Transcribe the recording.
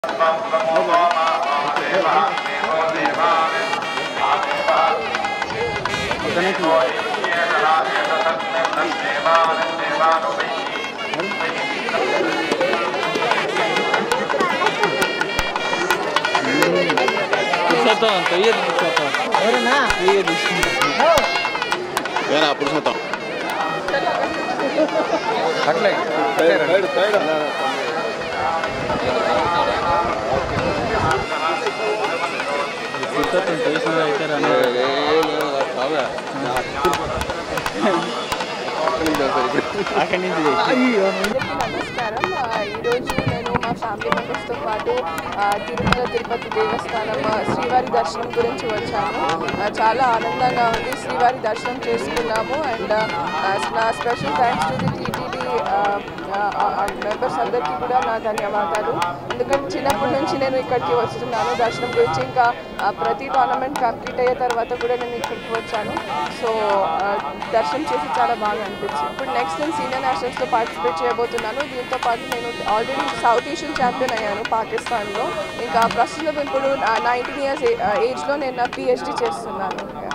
పురుషోత్తం తొయ్యదు పురుషోత్తం ఎవరన్నా తొయ్యదు ఏనా పురుషోత్తం అట్లే పురుషోత్తం తొయ్యసం అయితే రాను అక్కడి నుంచి అందరికీ నమస్కారం ఆ, ఈరోజు నేను మా ఫ్యామిలీ మెంబర్స్తో పాటు ఆ, తిరుమల తిరుపతి దేవస్థానం ఆ, శ్రీవారి దర్శనం గురించి వచ్చాము ఆ, చాలా ఆనందంగా ఉంది శ్రీవారి దర్శనం చేసుకున్నాము అండ్ నా special thanks to the TTD members అందరికీ కూడా నా ధన్యవాదాలు ఎందుకంటే చిన్నప్పటి నుంచి నేను ఇక్కడికి వస్తున్నాను దర్శనం గురించి ఇంకా ఆ, ప్రతి టోర్నమెంట్ కంప్లీట్ అయ్యే తర్వాత కూడా నేను ఇక్కడికి వచ్చాను సో ఆ, దర్శనం చేసి చాలా బాగా అనిపించింది ఇప్పుడు నెక్స్ట్ నేను సీనియర్ నేషనల్స్లో పార్టిసిపేట్ చేయబోతున్నాను దీంతో పాటు నేను ఆల్రెడీ సౌత్ ఏషియన్ ఛాంపియన్ అయ్యాను పాకిస్తాన్లో ఇంకా ప్రస్తుతం ఇప్పుడు నైన్టీన్ ఇయర్స్ ఏజ్లో నేను నా పిహెచ్డి చేస్తున్నాను